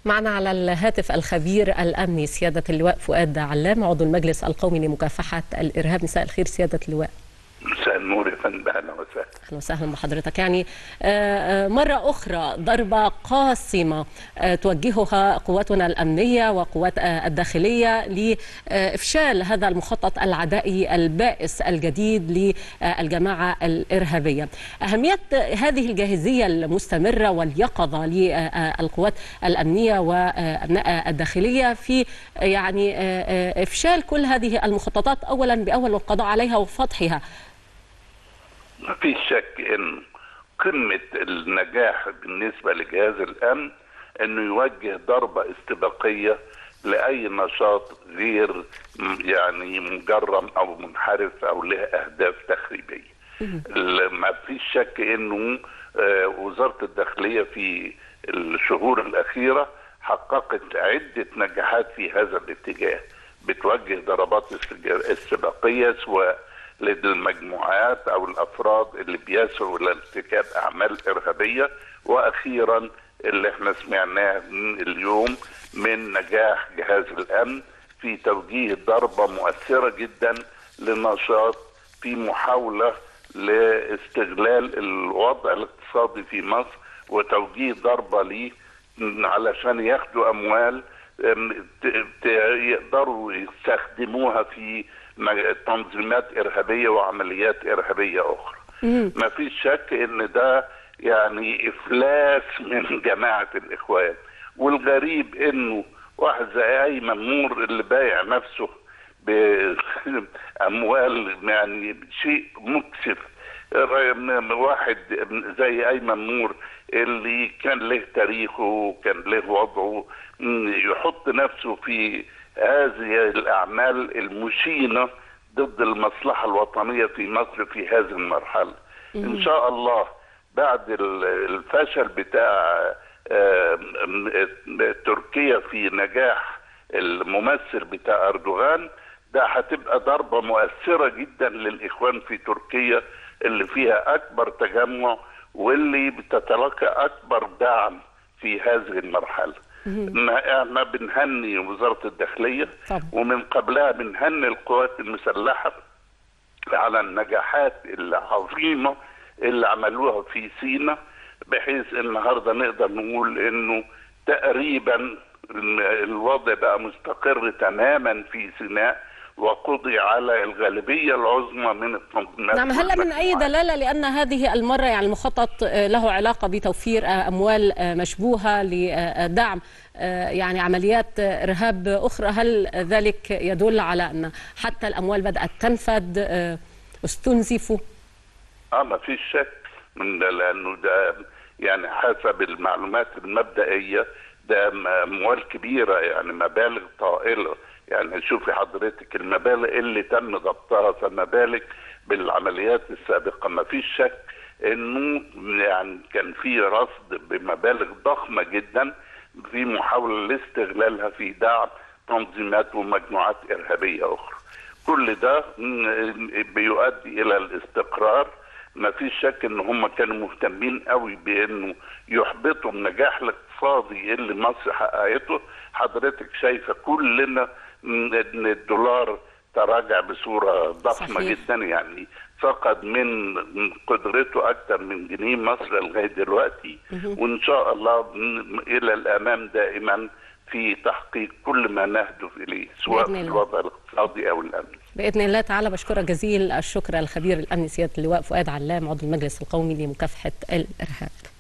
معنا على الهاتف الخبير الامني سياده اللواء فؤاد علام عضو المجلس القومي لمكافحه الارهاب مساء الخير سياده اللواء مساء النور يا فندم اهلا وسهلا اهلا وسهلا بحضرتك يعني مره اخرى ضربه قاسمه توجهها قواتنا الامنيه وقوات الداخليه لافشال هذا المخطط العدائي البائس الجديد للجماعه الارهابيه. اهميه هذه الجاهزيه المستمره واليقظه للقوات الامنيه وابناء الداخليه في يعني افشال كل هذه المخططات اولا باول والقضاء عليها وفتحها. ما فيش شك ان قمه النجاح بالنسبه لجهاز الامن انه يوجه ضربه استباقيه لاي نشاط غير يعني مجرم او منحرف او له اهداف تخريبيه. ما فيش شك انه وزاره الداخليه في الشهور الاخيره حققت عده نجاحات في هذا الاتجاه بتوجه ضربات استباقيه سواء للمجموعات او الافراد اللي بيسعوا لارتكاب اعمال ارهابيه واخيرا اللي احنا سمعناه اليوم من نجاح جهاز الامن في توجيه ضربه مؤثره جدا لنشاط في محاوله لاستغلال الوضع الاقتصادي في مصر وتوجيه ضربه ليه علشان ياخدوا اموال يقدروا يستخدموها في تنظيمات ارهابيه وعمليات ارهابيه اخرى. ما فيش شك ان ده يعني افلاس من جماعه الاخوان والغريب انه واحد زي ايمن نور اللي بايع نفسه باموال يعني شيء مكسف واحد زي ايمن نور اللي كان له تاريخه وكان له وضعه يحط نفسه في هذه الاعمال المشينه ضد المصلحه الوطنيه في مصر في هذه المرحله. ان شاء الله بعد الفشل بتاع تركيا في نجاح الممثل بتاع اردوغان ده هتبقى ضربه مؤثره جدا للاخوان في تركيا اللي فيها اكبر تجمع واللي بتتلقى اكبر دعم في هذه المرحله. احنا بنهني وزاره الداخليه طبعا. ومن قبلها بنهني القوات المسلحه على النجاحات العظيمه اللي عملوها في سينا بحيث النهارده نقدر نقول انه تقريبا الوضع بقى مستقر تماما في سيناء وقضي على الغالبيه العظمى من التنظيمات نعم هل من اي دلاله لان هذه المره يعني المخطط له علاقه بتوفير اموال مشبوهه لدعم يعني عمليات ارهاب اخرى هل ذلك يدل على ان حتى الاموال بدات تنفد استنزفوا؟ اه ما فيش شك من ده لانه ده يعني حسب المعلومات المبدئيه ده اموال كبيره يعني مبالغ طائله يعني شوفي حضرتك المبالغ اللي تم ضبطها فما بالك بالعمليات السابقه ما فيش شك انه يعني كان في رصد بمبالغ ضخمه جدا في محاوله لاستغلالها في دعم تنظيمات ومجموعات ارهابيه اخرى. كل ده بيؤدي الى الاستقرار ما فيش شك ان هم كانوا مهتمين قوي بانه يحبطوا النجاح الاقتصادي اللي مصر حققته حضرتك شايفه كلنا ان الدولار تراجع بصوره ضخمه صحيح. جدا يعني فقد من قدرته اكثر من جنيه مصر لغايه دلوقتي وان شاء الله الى الامام دائما في تحقيق كل ما نهدف اليه سواء بإذن في الله. الوضع الاقتصادي او الامني باذن الله تعالى بشكرك جزيل الشكر الخبير الامني سياده اللواء فؤاد علام عضو المجلس القومي لمكافحه الارهاب